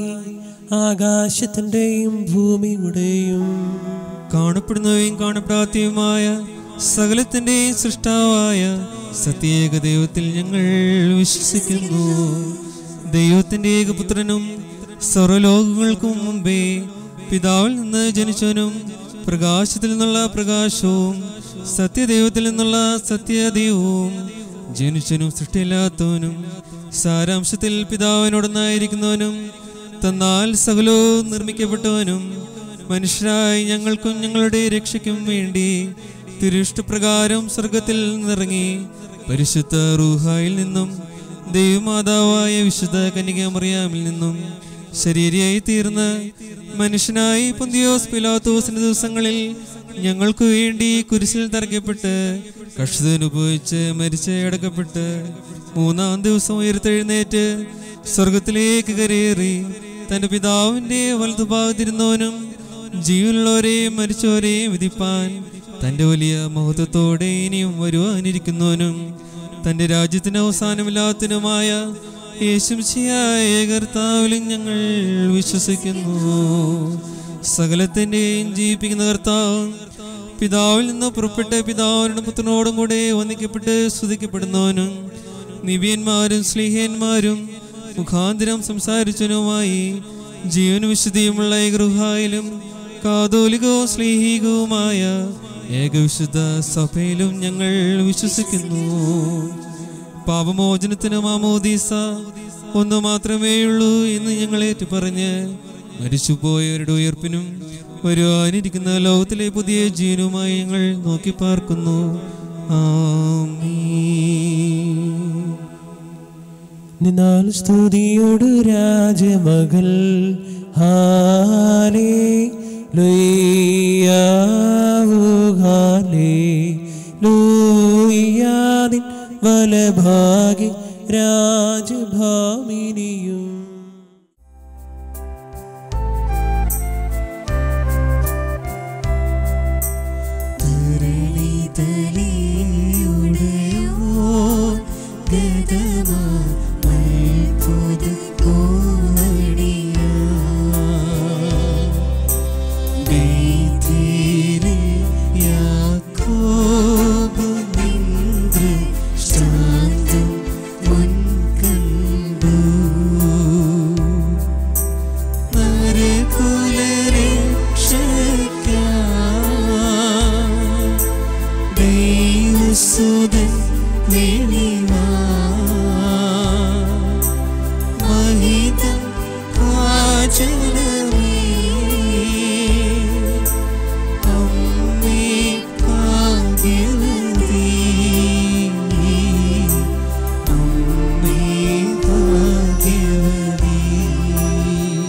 ആകാശത്തിന്റെയും ഭൂമിയുടെയും കാണപ്പെടുന്നവയും കാണപ്പെടാത്തയുമായ സകലത്തിന്റെയും സൃഷ്ടാവായ സത്യേക ദൈവത്തിൽ ഞങ്ങൾ വിശ്വസിക്കുന്നു ദൈവത്തിന്റെ ഏകപുത്രനും സർവലോകങ്ങൾക്കും മുമ്പേ പിതാവിൽ നിന്ന് ജനിച്ചവനും പ്രകാശത്തിൽ നിന്നുള്ള പ്രകാശവും സത്യദൈവത്തിൽ നിന്നുള്ള സത്യദൈവവും ജനിച്ചനും സൃഷ്ടിയില്ലാത്തവനും സാരാംശത്തിൽ പിതാവിനോടൊന്നായിരിക്കുന്നവനും തന്നാൽ സകലവും നിർമ്മിക്കപ്പെട്ടവനും മനുഷ്യരായി ഞങ്ങൾക്കും ഞങ്ങളുടെ രക്ഷയ്ക്കും വേണ്ടി തിരുഷ്ടപ്രകാരം സ്വർഗത്തിൽ നിന്നിറങ്ങി പരിശുദ്ധ റൂഹായിൽ നിന്നും ദൈവമാതാവായ വിശുദ്ധ കന്യകമറിയാമിൽ നിന്നും ശരീരയായി തീർന്ന് മനുഷ്യനായി പൊന്തിയോസ് പിലാത്തോസിന്റെ ദിവസങ്ങളിൽ ഞങ്ങൾക്ക് വേണ്ടി കുരിശിൽ തറയ്ക്കപ്പെട്ട് കഷ്ടതനുഭവിച്ച് മരിച്ച് അടക്കപ്പെട്ട് മൂന്നാം ദിവസം ഉയർത്തെഴുന്നേറ്റ് സ്വർഗത്തിലേക്ക് കരയേറി തന്റെ പിതാവിന്റെ വലതുഭാഗത്തിരുന്നവനും ജീവനുള്ളവരെയും മരിച്ചവരെയും വിധിപ്പാൻ തന്റെ വലിയ മഹത്വത്തോടെ ഇനിയും വരുവാനിരിക്കുന്നവനും തന്റെ രാജ്യത്തിന് അവസാനമില്ലാത്തതിനുമായ യേശുശിയായ കർത്താവിലും ഞങ്ങൾ വിശ്വസിക്കുന്നു സകലത്തിന്റെയും ജീവിപ്പിക്കുന്ന കർത്താവ് പിതാവിൽ നിന്ന് പുറപ്പെട്ട് പിതാവിനോടും പുത്രനോടും കൂടെ വന്ദിക്കപ്പെട്ട് സ്തുതിക്കപ്പെടുന്നവനും നിബിയന്മാരും സ്ലീഹന്മാരും മുഖാന്തരം സംസാരിച്ചവനുമായി ജീവനും വിശുദ്ധിയുമുള്ള ഏകഗൃഹായിലും കാതോലികവും സ്ലീഹികവുമായ ഏകവിശുദ്ധ സഭയിലും ഞങ്ങൾ വിശ്വസിക്കുന്നു പാപമോചനത്തിന് മാമോദീസ ഒന്നു മാത്രമേ ഉള്ളൂ എന്ന് ഞങ്ങൾ ഏറ്റുപറഞ്ഞ് മരിച്ചുപോയവരുടെ ഉയർപ്പിനും വരുവാനിരിക്കുന്ന ലോകത്തിലെ പുതിയ ജീവനുമായി ഞങ്ങൾ നോക്കി പാർക്കുന്നു ആമീൻ നിന്നാൽ സ്തുതിയോട് രാജമകൾ ഹാലേ ലുയ്യാവുഹാലേ ലൂയ്യാദിൻ വലഭാഗി രാജഭാമിനിയും സുതൻ വെളിവാ മഹിതം വാചനമേ അമ്മേ ഭാഗ്യവതി അമ്മേ ഭാഗ്യവതി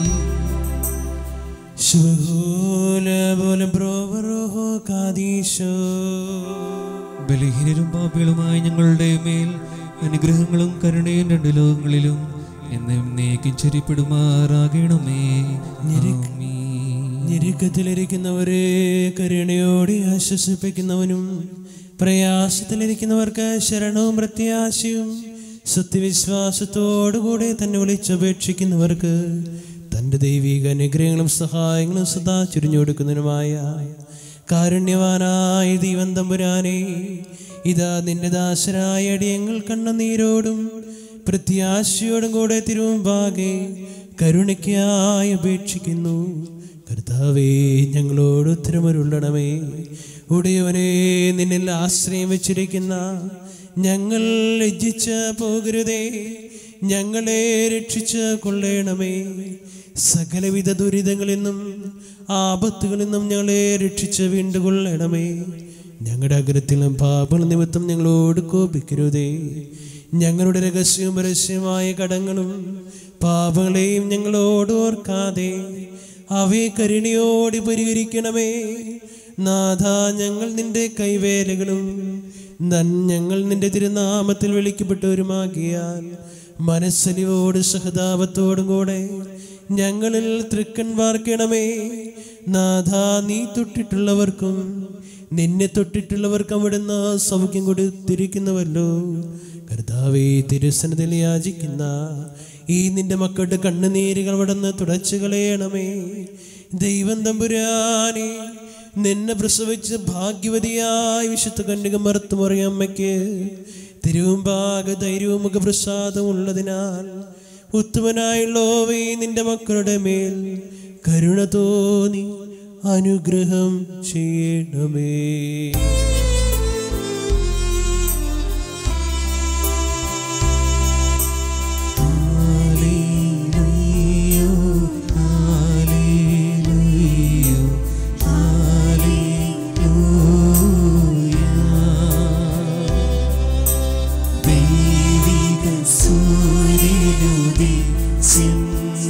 ഞങ്ങളുടെ മേൽ അനുഗ്രഹങ്ങളും കരുണയും രണ്ട് ലോകങ്ങളിലും എന്നും നീക്കും ചൊരിപ്പെടുമാറാകണമേ ആമീൻ. ഞെരുക്കത്തിലിരിക്കുന്നവരെ കരുണയോടെ ആശ്വസിപ്പിക്കുന്നവനും പ്രയാസത്തിലിരിക്കുന്നവർക്ക് ശരണവും പ്രത്യാശയും സത്യവിശ്വാസത്തോടുകൂടെ തന്നെ വിളിച്ചപേക്ഷിക്കുന്നവർക്ക് തൻ്റെ ദൈവിക അനുഗ്രഹങ്ങളും സഹായങ്ങളും സദാ ചുരിഞ്ഞു കൊടുക്കുന്നതിനുമായ കാരുണ്യവാനായ ദൈവം തമ്പുരാനെ ഇതാ നിന്റെ ദാസരായ അടിയങ്ങൾ കണ്ണുനീരോടും പ്രത്യാശയോടും കൂടെ തിരുമുമ്പാകെ കരുണയ്ക്കായി അപേക്ഷിക്കുന്നു കർത്താവേ ഞങ്ങളോട് ഉത്തരമരുള്ളണമേ ഉടയവനെ നിന്നിൽ ആശ്രയം വെച്ചിരിക്കുന്ന ഞങ്ങൾ ലജ്ജിച്ച് പോകരുതേ ഞങ്ങളെ രക്ഷിച്ച് കൊള്ളണമേ സകലവിധ ദുരിതങ്ങളിൽ നിന്നും ആപത്തുകളിൽ നിന്നും ഞങ്ങളെ രക്ഷിച്ച് വീണ്ടുകൊള്ളണമേ ഞങ്ങളുടെ അഗ്രത്തിലും പാപങ്ങൾ നിമിത്തം ഞങ്ങളോട് കോപിക്കരുതേ ഞങ്ങളുടെ രഹസ്യവും പരസ്യമായ കടങ്ങളും പാപങ്ങളെയും ഞങ്ങളോട് ഓർക്കാതെ അവയെ കരുണയോടെ പരിഹരിക്കണമേ നാഥ ഞങ്ങൾ നിന്റെ കൈവേലകളും നൻ ഞങ്ങൾ നിന്റെ തിരുനാമത്തിൽ വിളിക്കപ്പെട്ടവരുമാകിയാൽ മനസ്സലിവോട് സഹതാപത്തോടും കൂടെ ഞങ്ങളിൽ തൃക്കൺ വാർക്കണമേ നാഥ നീ തൊട്ടിട്ടുള്ളവർക്കും നിന്നെ തൊട്ടിട്ടുള്ളവർക്കും അവിടുന്ന് സൗഖ്യം കൊടുത്തിരിക്കുന്നുവല്ലോ കർത്താവേ തിരുസനത്തിൽ യാചിക്കുന്ന ഈ നിന്റെ മക്കളുടെ കണ്ണുനീരുകൾ അവിടുന്ന് തുടച്ചു കളയണമേ ദൈവം തമ്പുരാനെ നിന്നെ പ്രസവിച്ച് ഭാഗ്യവതിയായ വിശുദ്ധ കന്യക മറുത്തുമറിയമ്മയ്ക്ക് തിരുവുമ്പാക ധൈര്യവും മുഖപ്രസാദം ഉള്ളതിനാൽ ഉത്തമനായുള്ളോവേ നിന്റെ മക്കളുടെ മേൽ കരുണ തോന്നി അനുഗ്രഹം ചെയ്യണമേ ഹല്ലേലൂയ, ഹല്ലേലൂയ, ഹല്ലേലൂയ. ദൈവിക സൂര്യനുദിച്ചെന്ന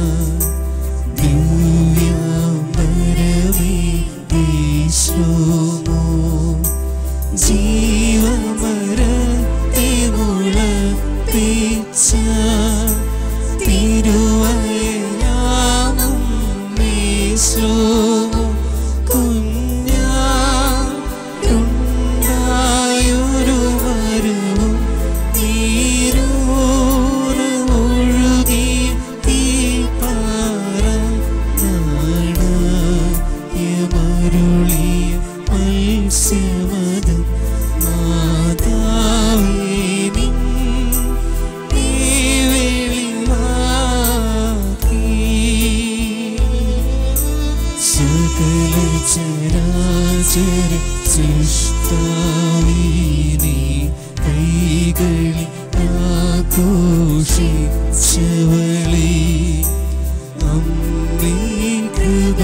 ദിവ്യാംബരമേ വിശ്വമോ ജീവമരത്തെ മുളപ്പിച്ച തിരുവയനാമം വിശ്വമോ കുഞ്ഞായുണ്ടായൊരു മരവും നീരൂറൊഴുകി തീപ്പാറ നാണയമരുളിയ മത്സ്യമതം മാതാവേ നിൻ ഈ വെളിവാക്കി സകല ചരാചര സൃഷ്ടാവിനെ കൈകളിൽ ആഘോഷിച്ചവളെ അമ്മേ കൃപ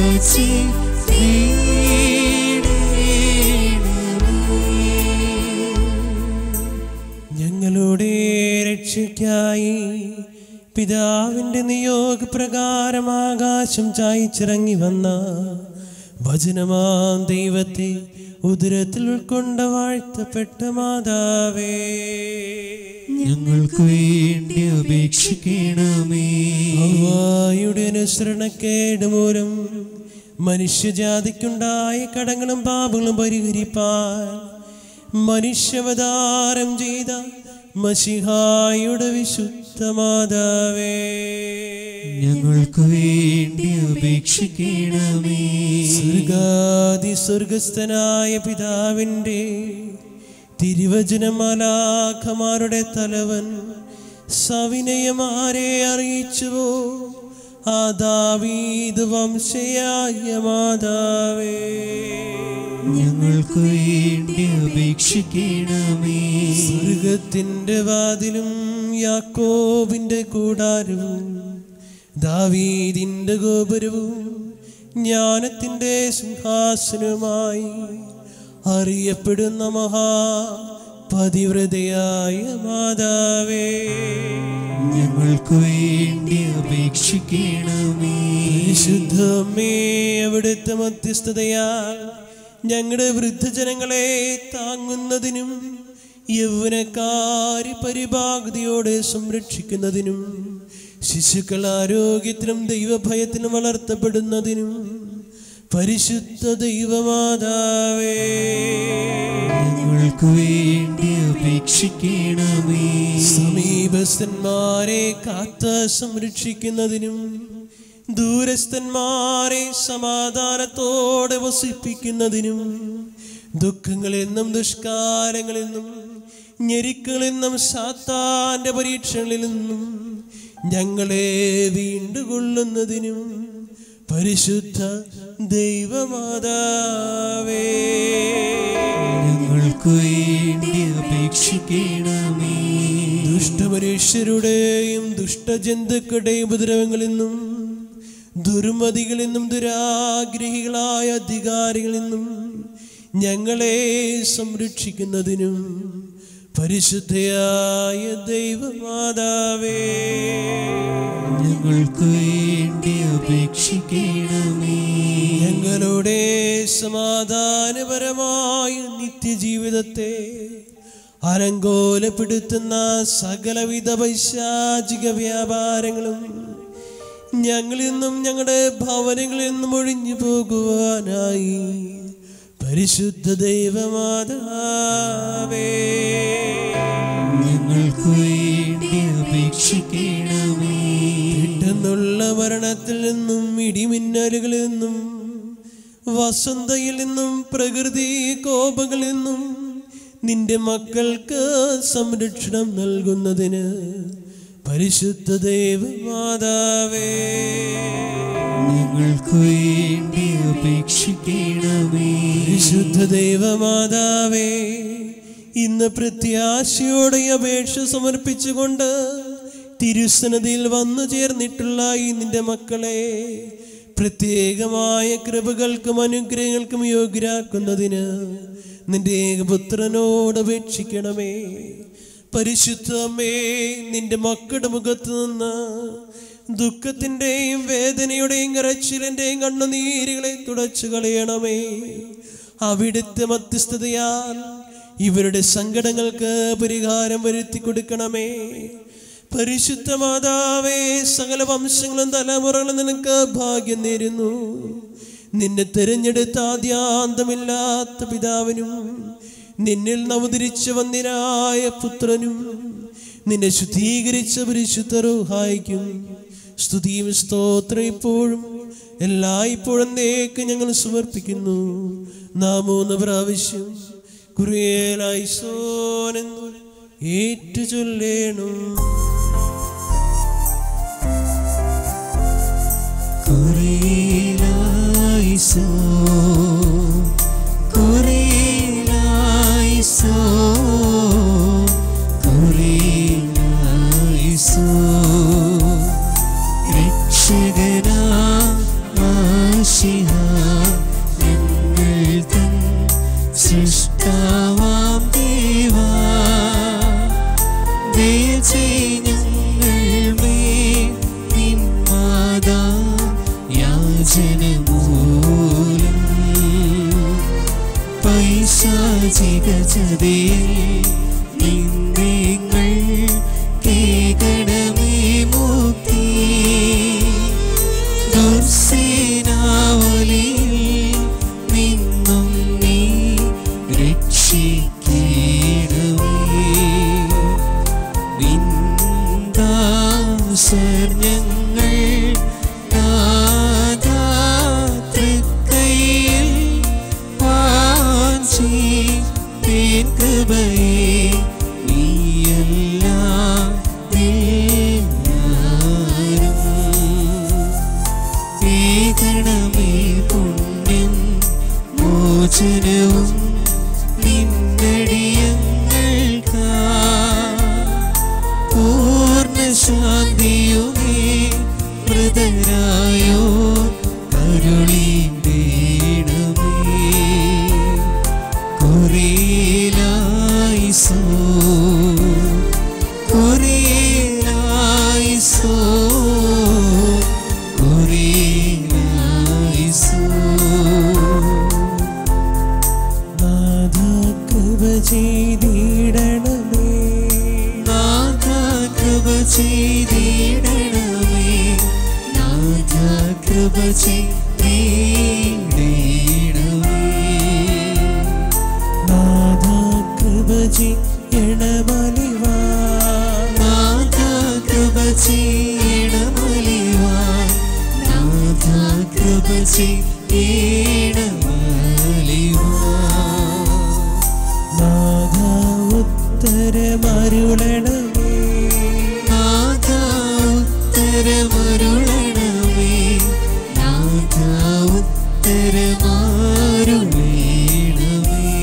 ചെയ്യണമേ. ഞങ്ങളുടെ രക്ഷയ്ക്കായി പിതാവിന്റെ നിയോഗപ്രകാരം ആകാശം ചായച്ചിറങ്ങി വന്ന വചനമാം ദൈവത്തെ ഉദരത്തിൽ ഉൾക്കൊണ്ട വാഴ്ത്തപ്പെട്ട മാതാവേ ഞങ്ങൾക്ക് വേണ്ടി അപേക്ഷിക്കണമേ ഹവ്വായുടെ അനുസരണക്കേട് മൂലം മനുഷ്യജാതിക്കുണ്ടായ കടങ്ങളും പാപങ്ങളും പരിഹരിപ്പാൻ മനുഷ്യാവതാരം ചെയ്ത മഷിഹായുടെ വിശുദ്ധ മാതാവേ ഞങ്ങൾക്ക് വേണ്ടി അപേക്ഷിക്കണമേ സ്വർഗാതി സ്വർഗസ്ഥനായ പിതാവിൻ്റെ തിരുവചനമാലാഖമാരുടെ തലവൻ സവിനയമാരെ അറിയിച്ചുവോ ആ ദാവീദ് വംശയായ മാതാവേ ഞങ്ങൾക്ക് വേണ്ടി അപേക്ഷിക്കണമേ സ്വർഗത്തിന്റെ വാതിലും യാക്കോബിന്റെ കൂടാരവും ദാവീദിന്റെ ഗോപുരവും ജ്ഞാനത്തിന്റെ സിംഹാസനവുമായി അറിയപ്പെടുന്ന മഹാ പതിവ്രതയായ മാതാവേ ഞങ്ങൾക്ക് വേണ്ടി അപേക്ഷിക്കണമേ പരിശുദ്ധമേ അവിടുത്തെ മധ്യസ്ഥതയാൽ ഞങ്ങളുടെ വൃദ്ധജനങ്ങളെ താങ്ങുന്നതിനും യൗവനക്കാരി പരിഭാഗതയോടെ സംരക്ഷിക്കുന്നതിനും ശിശുക്കൾ ആരോഗ്യത്തിനും ദൈവഭയത്തിനും വളർത്തപ്പെടുന്നതിനും പരിശുദ്ധ ദൈവമാതാവേ ഞങ്ങൾക്ക് വേണ്ടി അപേക്ഷിക്കണമേ സമീപസ്ഥന്മാരെ കാത്ത് സംരക്ഷിക്കുന്നതിനും ദൂരസ്ഥന്മാരെ സമാധാനത്തോടെ വസിപ്പിക്കുന്നതിനും ദുഃഖങ്ങളിൽ നിന്നും ദുഷ്കാരങ്ങളിൽ നിന്നും ഞെരുക്കളിൽ നിന്നും സാത്താന്റെ പരീക്ഷകളിൽ നിന്നും ഞങ്ങളെ വീണ്ടുകൊള്ളുന്നതിനും പരിശുദ്ധ ദൈവമാതാവേ ഞങ്ങൾക്ക് വേണ്ടി അപേക്ഷിക്കണമേ ദുഷ്ടമനുഷ്യരുടെയും ദുഷ്ടജന്തുക്കളുടെയും ഉപദ്രവങ്ങളിൽ നിന്നും ദുർമതികളിൽ നിന്നും ദുരാഗ്രഹികളായ അധികാരികളിൽ നിന്നും ഞങ്ങളെ സംരക്ഷിക്കുന്നതിനും പരിശുദ്ധയായ ദൈവമാതാവേ ഞങ്ങൾക്ക് വേണ്ടി അപേക്ഷിക്കണമേ ഞങ്ങളുടെ സമാധാനപരമായ നിത്യജീവിതത്തെ അലങ്കോലപ്പെടുത്തുന്ന സകലവിധ പൈശാചിക വ്യാപാരങ്ങളും ഞങ്ങളിൽ നിന്നും ഞങ്ങളുടെ ഭവനങ്ങളിൽ നിന്നും ഒഴിഞ്ഞു പോകുവാനായി പരിശുദ്ധ ദൈവമാതാവേ ഞങ്ങൾക്ക് വേണ്ടി അപേക്ഷിക്കണമേ പെട്ടെന്നുള്ള മരണത്തിൽ നിന്നും ഇടിമിന്നലുകളിൽ നിന്നും വസന്തയിൽ നിന്നും പ്രകൃതി കോപങ്ങളിൽ നിന്നും നിന്റെ മക്കൾക്ക് സംരക്ഷണം നൽകുന്നതിന് പരിശുദ്ധ ദൈവമാതാവേ ഞങ്ങൾക്ക് വേണ്ടി അപേക്ഷിക്കണമേ പരിശുദ്ധ ദൈവമാതാവേ ഇന്ന് പ്രത്യാശയോടെ ഈ അപേക്ഷ സമർപ്പിച്ചുകൊണ്ട് തിരുസനതിയിൽ വന്നു ചേർന്നിട്ടുള്ള ഈ നിന്റെ മക്കളെ പ്രത്യേകമായ കൃപകൾക്കും അനുഗ്രഹങ്ങൾക്കും യോഗ്യരാക്കുന്നതിന് നിന്റെ ഏകപുത്രനോട് അപേക്ഷിക്കണമേ പരിശുദ്ധമേ നിന്റെ മക്കളുടെ മുഖത്ത് നിന്ന് ദുഃഖത്തിൻ്റെയും വേദനയുടെയും കരച്ചിലിൻ്റെയും കണ്ണുനീരുകളെ തുടച്ചു കളയണമേ അവിടുത്തെ മധ്യസ്ഥതയാൽ ഇവരുടെ സങ്കടങ്ങൾക്ക് പരിഹാരം വരുത്തി കൊടുക്കണമേ പരിശുദ്ധ മാതാവേ സകല വംശങ്ങളും തലമുറകളും നിനക്ക് ഭാഗ്യം നേരുന്നു നിന്നെ തിരഞ്ഞെടുത്ത ആദ്യാന്തമില്ലാത്ത പിതാവിനും നിന്നിൽ നവതിരിച്ച വന്ദിനായ പുത്രനും നിന്നെ ശുദ്ധീകരിച്ച പരിശുദ്ധ റൂഹായിക്കും സ്തുതിയും സ്തോത്രം ഇപ്പോഴും എല്ലായ്പ്പോഴും നേക്ക് ഞങ്ങൾ സമർപ്പിക്കുന്നു നാം മൂന്ന് പ്രാവശ്യം കുറിയേലായി സോനെന്നു ഏറ്റു ചൊല്ലേണം കുറേലായിസോ കുറേലായിസോ കുറേലായിസോ രക്ഷകനാ മാഷിഹ ഞങ്ങൾ തൻ സൃഷ്ടാവാം ദേവാ ദയചേ ഞങ്ങൾ മേൽ നിന്മാതാ യാചനമൂലം പൈശാചിക ചതിയിൽ നിന്നങ്ങൾ കേകണമേ മുക്തി ദുർസേനാവലിയിൽ നിന്നും നീ രക്ഷിക്കണമേ നിന്ദാസർ ഞങ്ങൾ നാദാതൃക്കൈയിൽ വാഞ്ചി തേൻ കൃപയെ നീയെല്ലാം ഏകണമേ പുണ്യം മോചനവും നിന്നടിയങ്ങൾക്കാ പൂർണ്ണ ശാന്തിയുമേ ചെയ്തിടണമേ നാഥ കൃപ ചെയ്തിടണമേ നാഥ കൃപ ചെയ്യണമലിവാ നാഥ കൃപ ചെയ്യണമലിവാൻ നാഥ കൃപ ചെയ്യണമലിവാൻ നാഥ ഉത്തരമരുളണമേ നാഥ ഉത്തരമരുളണമേ നാഥ ഉത്തരമരുളണമേ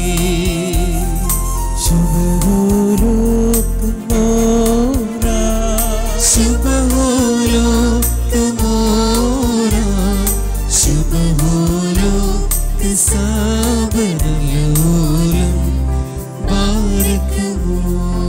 ശുഭഗോലോകമോരാ ശുഭഹോലോ തുമോര ശുഭഹോലോ സാബരലോലം ബാരക്കുമോ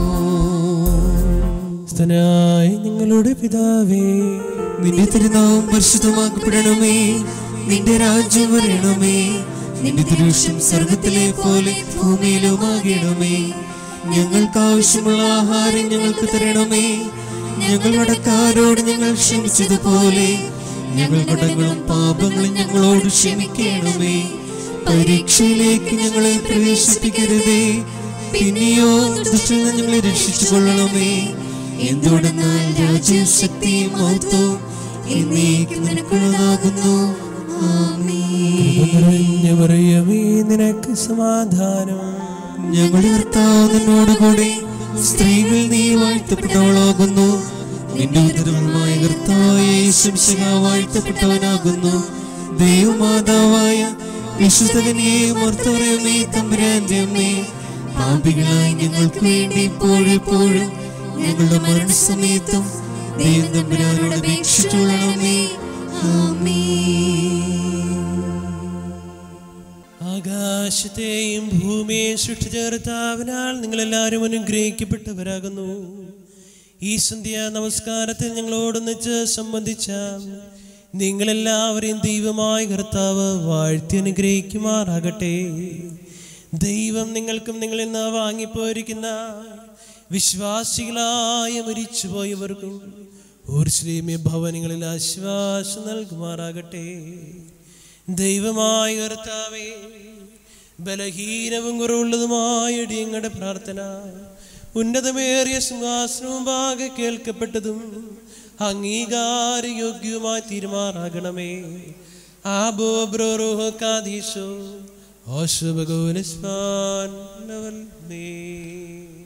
സ്തനായ നിങ്ങളുടെ പിതാവേ നിന്റെ തിരുനാമം പരിശുദ്ധമാക്കപ്പെടണമേ നിന്റെ രാജ്യം വരണമേ നിന്റെ തിരുഷം സ്വർഗത്തിലെ പോലെ ഭൂമിയിലുമാകണമേ ഞങ്ങൾക്ക് ആവശ്യമുള്ള ആഹാരം ഞങ്ങൾക്ക് തരണമേ ഞങ്ങളുടെ കാരോട് ഞങ്ങൾ ക്ഷമിച്ചതുപോലെ ഞങ്ങൾ കടങ്ങളും പാപങ്ങളും ഞങ്ങളോട് ക്ഷമിക്കണമേ പരീക്ഷയിലേക്ക് ഞങ്ങളെ പ്രവേശിപ്പിക്കരുതേ പിന്നെയോ ദുഷ്ടനിൽ നിന്ന് ഞങ്ങളെ രക്ഷിച്ചു കൊള്ളണമേ എന്തുകൊണ്ടെന്നാൽ രാജ്യവും ശക്തിയും മഹത്വവും എന്നേക്കും നിനക്കുള്ളതാകുന്നു ആമേൻ. നിറഞ്ഞു പറയുമേ നിനക്ക് സമാധാനം ഞങ്ങളുടെ കർത്താവ് നിന്നോടുകൂടി സ്ത്രീകൾ നീ വാഴ്ത്തപ്പെട്ടവളാകുന്നു നിന്റെ ഉദരമായ കർത്താവായ ശംശക വാഴ്ത്തപ്പെട്ടവനാകുന്നു ദൈവമാതാവായ വിശുദ്ധകനെ മർത്തറയമേ തമ്പുരാന്റെ അമ്മേ പാപികളായി ഞങ്ങൾക്ക് വേണ്ടി ഇപ്പോഴെപ്പോഴും ഞങ്ങളുടെ മരണസമയത്തും ദൈവം തമ്പുരാനോട് അപേക്ഷിച്ചുകൊള്ളണമേ ആകാശത്തെയും ഭൂമിയെയും സൃഷ്ടിച്ച കർത്താവിനാൽ നിങ്ങളെല്ലാവരും അനുഗ്രഹിക്കപ്പെട്ടവരാകുന്നു ഈ സന്ധ്യ നമസ്കാരത്തിൽ ഞങ്ങളോടൊന്നിച്ച് സംബന്ധിച്ച നിങ്ങളെല്ലാവരെയും ദൈവമായ കർത്താവ് വാഴ്ത്തി അനുഗ്രഹിക്കുമാറാകട്ടെ ദൈവം നിങ്ങൾക്കും നിങ്ങളിൽ നിന്ന് വാങ്ങിപ്പോയിരിക്കുന്ന വിശ്വാസികളായ മരിച്ചുപോയവർക്കും ഊർശ്ലീമ്യ ഭവനങ്ങളിൽ ആശ്വാസം നൽകുമാറാകട്ടെ ദൈവമായ കർത്താവേ ബലഹീനവും കുറവുള്ളതുമായ അടിയങ്ങളുടെ പ്രാർത്ഥന ഉന്നതമേറിയ സിംഹാസനവുമാകെ കേൾക്കപ്പെട്ടതും അംഗീകാരയോഗ്യവുമായി തീരുമാറാകണമേ ആബോ ബ്രോഹോ കാദീശോ ഓശുഭഗോലസ്മാൻ നവൽ മേ